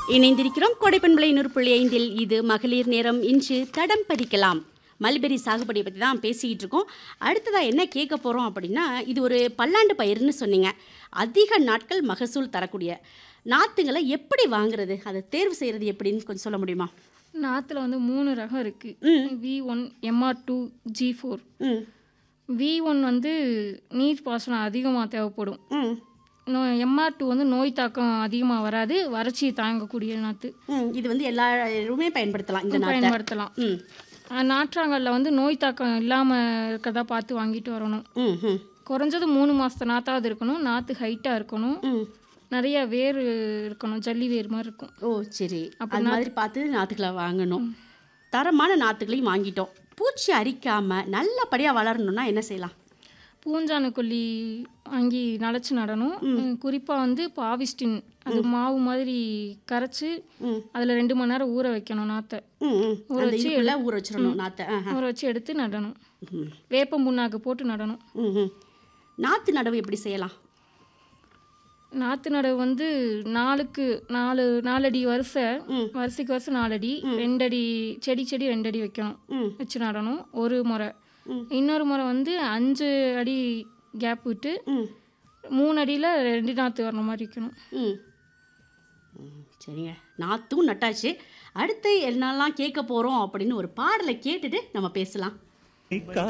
இணைந்திருக்கிறோம் கொடைப்பண்பளை நூறு புள்ளி ஐந்தில் இது மகளிர் நேரம் இன்று தடம் பதிக்கலாம் மல்பெரி சாகுபடியை பற்றி தான் பேசிக்கிட்டு இருக்கோம் அடுத்ததாக என்ன கேட்க போகிறோம் அப்படின்னா இது ஒரு பல்லாண்டு பயிர்னு சொன்னீங்க அதிக நாட்கள் மகசூல் தரக்கூடிய நாற்றுங்களை எப்படி வாங்குறது அதை தேர்வு செய்கிறது எப்படின்னு கொஞ்சம் சொல்ல முடியுமா நாற்றுல வந்து மூணு ரகம் இருக்குது V one MR two G four ம் வி ஒன் வந்து நீர் பாசனம் அதிகமாக தேவைப்படும் ம் நோ எம்ஆர் டூ வந்து நோய் தாக்கம் அதிகமாக வராது வறட்சியை தாங்கக்கூடிய நாற்று ம் இது வந்து எல்லாருமே பயன்படுத்தலாம் இந்த நாட்டை பயன்படுத்தலாம் ம் அஹ் நாற்றாங்கல்ல வந்து நோய் தாக்கம் இல்லாமல் இருக்கதா பார்த்து வாங்கிட்டு வரணும் ம் ம் குறைஞ்சது மூணு மாதத்து நாற்றாவது இருக்கணும் நாற்று ஹைட்டாக இருக்கணும் ம் நிறைய வேர் இருக்கணும் ஜல்லி வேர் மாதிரி இருக்கும் ஓ சரி அது மாதிரி பார்த்து நாற்றுக்களை வாங்கணும் தரமான நாற்றுகளையும் வாங்கிட்டோம் பூச்சி அரிக்காமல் நல்லபடியாக வளரணும்னா என்ன செய்யலாம் பூஞ்சான கொல்லி வாங்கி நனைச்சு நடணும் குறிப்பாக வந்து பாவிஸ்டின் அது மாவு மாதிரி கரைச்சி ம். அதில் ரெண்டு மணி நேரம் ஊற வைக்கணும் நாற்றை ம் ம் அந்த இதுக்குள்ளே ஊற வச்சிடணும் நாற்றை ஆ ஊற வச்சு எடுத்து நடணும் ம். வேப்பம் புண்ணாக்கு போட்டு நடணும் ம் ம் நாற்று நடவு எப்படி செய்யலாம் நாற்று நடவு வந்து நாலுக்கு நாலு நாலடி வரிசை வரிசைக்கு வரிசை நாலடி ரெண்டடி செடி செடி ரெண்டடி வைக்கணும் ம் வச்சு நடணும் ஒரு முறை இன்னொரு முறை வந்து அஞ்சு அடி கேப் விட்டு ம் மூணு அடியில் ரெண்டு நாற்று வரணும் மாதிரி வைக்கணும் ம் ம், சரிங்க நாற்றும் நட்டாச்சு அடுத்து என்னெல்லாம் கேட்க போகிறோம் அப்படின்னு ஒரு பாடலை கேட்டுட்டு நம்ம பேசலாம்